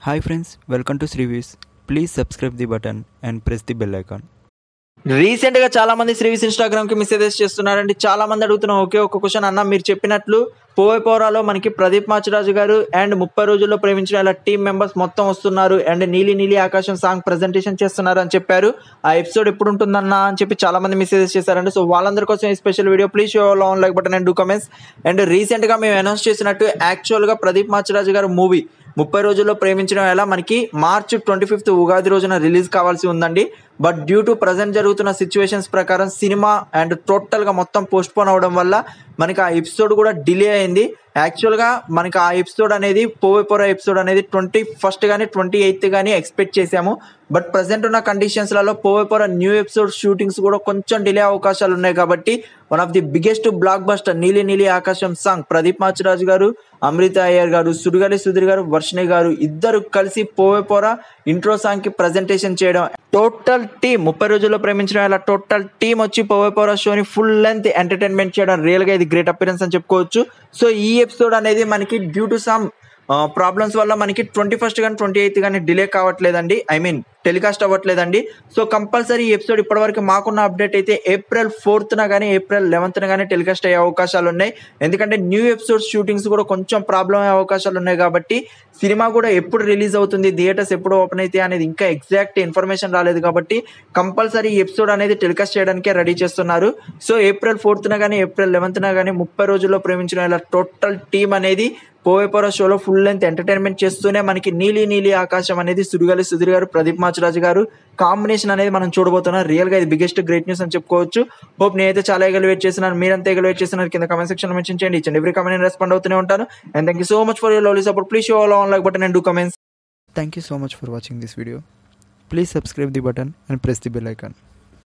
Hi friends, welcome to Srivis. Please subscribe the button and press the bell icon. Recent గా చాలా మంది శ్రీవిస్ Instagram కి messages చేస్తున్నారండి చాలా మంది అడుగుతున్న ఒకే ఒక క్వశ్చన్ అన్న మీరు చెప్పినట్లు పోవే పోరాలో మనకి ప్రదీప్ మాచిరాజు గారు అండ్ ముప్పై రోజుల్లో ప్రేమించిన ఇలా టీమ్ మెంబర్స్ మొత్తం వస్తున్నారు అండ్ నీలి నీలి ఆకాశం సాంగ్ ప్రెజెంటేషన్ చేస్తున్నారు అని చెప్పారు ఆ ఎపిసోడ్ ఎప్పుడు ఉంటుందన్న అని చెప్పి చాలా మంది మెసేజెస్ చేశారండి సో వాళ్ళందరి కోసం ఈ special video please show on like button and do comments and recent గా మేము అనౌన్స్ చేసినట్టు యాక్చువల్ గా ప్రదీప్ మాచిరాజు గారు మూవీ ముప్పై రోజుల్లో ప్రేమించడం ఎలా మనకి మార్చ్ ట్వంటీ ఫిఫ్త్ ఉగాది రోజున రిలీజ్ కావాల్సి ఉందండి బట్ డ్యూ టు ప్రజెంట్ జరుగుతున్న సిచ్యువేషన్స్ ప్రకారం సినిమా అండ్ టోటల్గా మొత్తం పోస్ట్ పోన్ అవడం వల్ల మనకి ఆ ఎపిసోడ్ కూడా డిలే అయింది యాక్చువల్గా మనకి ఆ ఎపిసోడ్ అనేది పోవే పోరా ఎపిసోడ్ అనేది ట్వంటీ ఫస్ట్ కానీ ట్వంటీ ఎయిత్ కానీ ఎక్స్పెక్ట్ చేశాము బట్ ప్రజెంట్ ఉన్న కండిషన్స్లలో పోవే పోరా న్యూ ఎపిసోడ్ షూటింగ్స్ కూడా కొంచెం డిలే అవకాశాలు ఉన్నాయి కాబట్టి one of the biggest blockbuster Neeli Neeli ఆకాశం సాంగ్ ప్రదీప్ మాచిరాజు గారు అమృత అయ్యర్ గారు సుడిగాలి సుధీర్ గారు వర్షిణి గారు ఇద్దరు కలిసి పోవే పోరా ఇంట్రో సాంగ్ కి ప్రజెంటేషన్ చేయడం టోటల్ టీమ్ ముప్పై రోజుల్లో ప్రేమించడం ఇలా టోటల్ టీమ్ వచ్చి పోవే పోరా షోని ఫుల్ లెంత్ ఎంటర్టైన్మెంట్ చేయడం రియల్ గా ఇది గ్రేట్ అపిరెన్స్ అని చెప్పుకోవచ్చు సో ఈ ఎపిసోడ్ అనేది మనకి డ్యూ టు సమ్ ప్రాబ్లమ్స్ వల్ల మనకి ట్వంటీ ఫస్ట్ కానీ ట్వంటీ ఎయిత్ కానీ డిలే కావట్లేదండి ఐ మీన్ టెలికాస్ట్ అవ్వట్లేదండి సో కంపల్సరీ ఈ ఎపిసోడ్ ఇప్పటివరకు మాకున్న అప్డేట్ అయితే ఏప్రిల్ ఫోర్త్న కానీ ఏప్రిల్ లెవెన్త్న కానీ టెలికాస్ట్ అయ్యే అవకాశాలు ఉన్నాయి ఎందుకంటే న్యూ ఎపిసోడ్ షూటింగ్స్ కూడా కొంచెం ప్రాబ్లం అయ్యే అవకాశాలు ఉన్నాయి కాబట్టి సినిమా కూడా ఎప్పుడు రిలీజ్ అవుతుంది థియేటర్స్ ఎప్పుడు ఓపెన్ అయితే అనేది ఇంకా ఎగ్జాక్ట్ ఇన్ఫర్మేషన్ రాలేదు కాబట్టి కంపల్సరీ ఈ ఎపిసోడ్ అనేది టెలికాస్ట్ చేయడానికే రెడీ చేస్తున్నారు సో ఏప్రిల్ ఫోర్త్న కానీ ఏప్రిల్ లెవెన్త్న కానీ ముప్పై రోజుల్లో ప్రేమించిన ఇలా టోటల్ టీమ్ అనేది పోవేపోర షోలో ఫుల్ లెంత్ ఎంటర్టైన్మెంట్ చేస్తూనే మనకి నీలి నీలి ఆకాశం అనేది సుడిగాలి సుధీర్ గారు ప్రదీప్ మాచిరాజు గారు కాంబినేషన్ అనేది మనం చూడబోతున్నాం రియల్ గా ఇది బిగ్గెస్ట్ గ్రేట్ న్యూస్ అని చెప్పుకోవచ్చు హోప్ నేనైతే చాలా ఎగలు వెయిట్ చేస్తున్నాను మీరంతా ఎగలు వెయిట్ చేస్తున్నారు కింద కమెంట్ సెక్షన్ లో మెన్షన్ చేయండి ఇచ్చండి ఎవ్రీ కమెంట్ రెస్పాండ్ అవుతూనే ఉంటాను and thank you so much for your lovely support please show on like button and do comments Thank you so much for watching this video. Please subscribe the button and press the bell icon.